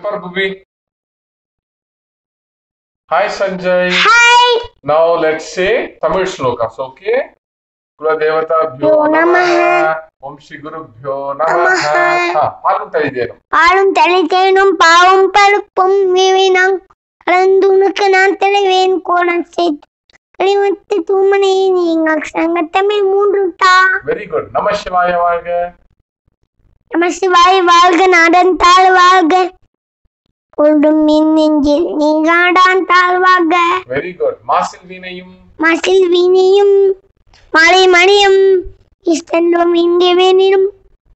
Super Bhuvi. Hi Sanjay. Hi. Now let's say Tamil shlokas, okay? ಕುಲದೇವತಾಭ್ಯೋ ಭ್ಯೋ ನಮಃ ನಮಃ. ಓಂ ಶ್ರೀ ಗುರುಭ್ಯೋ ನಮಃ ನಮಃ. ಹಾ ಪಾಲ್ಗೊಳ್ತಾ ಇದ್ದೇನು ஆளும் தலைத்தேனும் பாவும் பழுப்பும் விவினம் கலந்துணுக்கு நான் தலைவேன் கோலம் சேர்த்து களிமத்து தூமனை நீங்கள் சங்கத்தமிழ் மூன்று தா ವೆರಿ ಗುಡ್ ನಮ ಶಿವಾಯ வாழ்க நம சிவாய் வாழ்க நாடன் தாழ்வாக கொள்ளும் மின் நெஞ்சில் நீங்காடான் தாழ்வாக ವೆರಿ ಗುಡ್ மாசில் வீணையும் மசில் வீணையும் மலை மணியும் இஷ்டெல்வம் இங்கே வேணிடும்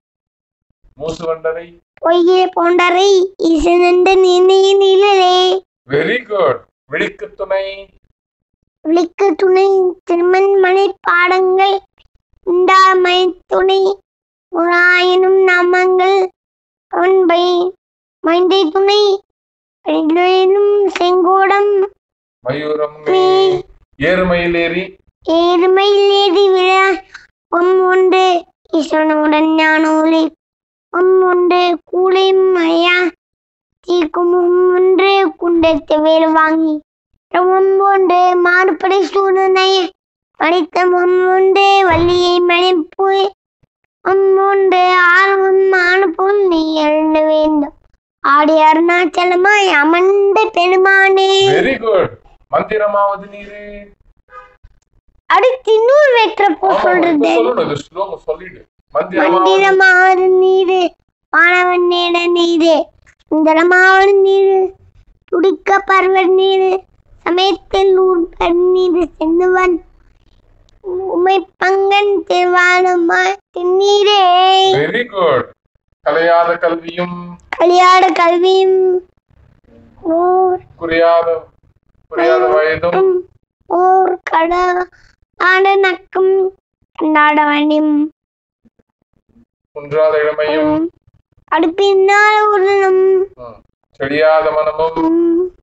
மூசுவண்டரை பொய்கே போண்டரை ஈசனந்த நிர்ணய நிழலே வெரி குட் விழிக்கு துணை விழிக்கு துணை திருமண் மனை பாடங்கள் உண்டாமை துணை முராயனும் நாமங்கள் அவன்பை மைந்தை துணை எனும் செங்கோடம் மயூரம் மே- ஏறுமயிலேறி ஏறுமையில் ஏறி விழா ஒம் உண்டு ஈஸ்வரனுடன் ஞானோலி ஒம் உண்டு கூலையும் மழையா தீக்கும் ஒன்று குண்டத்தை வேறு வாங்கி ஒம் உண்டு மாறுபடை சூழ்நிலை படித்த ஒம் உண்டு வள்ளியை மணிப்பு ஒம் உண்டு ஆர்வம் ஆணுபோல் நீ எழுத வேண்டும் ஆடி அருணாச்சலமாய் அமர்ந்த பெருமானே வெரி குட் மந்திரமாவது நீரு அடுத்து இன்னொரு வெற்ற போ ஆமா, இப்ப சொல்றது சொல்லணும் இது ஸ்லோகம் சொல்லிடு மந்திரமாவது மந்திரமாவது நீரு மாணவன் நேட நீரு சுந்தரமாவது நீரு துடிக்க பர்வர் நீரு சமயத்தில் ஊர்பர் நீரு சென்னுவன் உமை பங்கன் திருவானமா திருநீரே வெரி குட் கலையாத கல்வியும் கலியாட கல்வியும் ஓர் குறையாத குறையாத வயதும் ஓர் கட ஆட நக்கும் கண்டாட வண்டியும் குன்றாத இளமையும் அடுப்பினால் ஒரு நம் ம், செழியாத மனமும்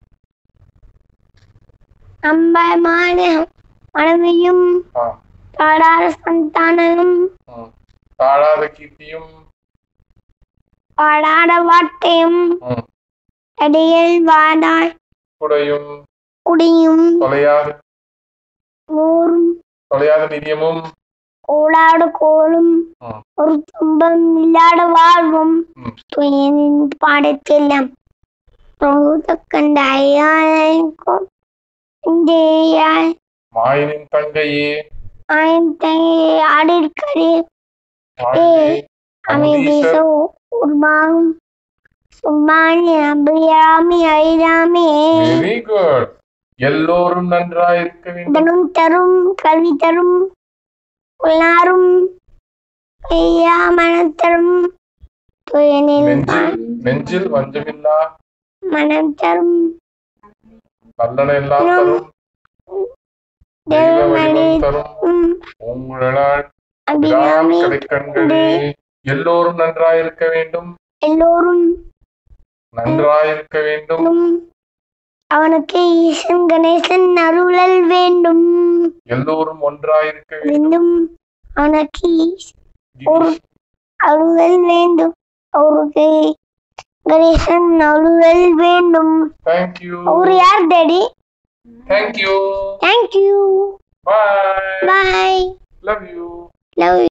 அம்பமான மனைவியும் ஆ, பாடாத சந்தானமும் ம், தாழாத கீர்த்தியும் பாடாத வார்த்தையும் ம், அடியில் வாடாய் குடையும் குடியும் தொலையாத ஊரும் தொலையாத நிதியமும் கோடாட கோலும் ம், ஒரு துன்பம் இல்லாத வாழ்வும் ம். துயனின் பாடத்தெல்லாம் ரோத கண்ட ஐயாயிரம் இந்தியாய் மாயனின் தங்கையே ஆயிரத்தி ஆடிருக்கடி வாழ்வே, அமைதி அமுதீசர். உருமாறும் சும்மானி அபிராமி ஐராமி வெரி குட் எல்லோரும் நன்றாயிருக்க வேண்டும் தனும் தரும் கல்வி தரும் உள்ளாரும் ஐயா மனம் தரும் துயனில் நெஞ்சில் நெஞ்சில் வஞ்சமில்லா மனம் தரும் நல்லன எல்லாம் தரும் தெய்வ வடிவம் தரும் உம் உங்களால் அபிராமி கிடைக்கண்களே எல்லோரும் நன்றாயிருக்க வேண்டும் எல்லோரும் நன்றாயிருக்க வேண்டும் உம் அவனுக்கு ஈசன் கணேசன் அருளல் வேண்டும் எல்லோரும் ஒன்றாயிருக்க வேண்டும் வேண்டும் அவனுக்கு ஒரு கிரீஷ், அருளல் வேண்டும் அவருக்கு கணேசன் அருளல் வேண்டும் thank you அவர் யார் daddy thank you thank you bye bye love you love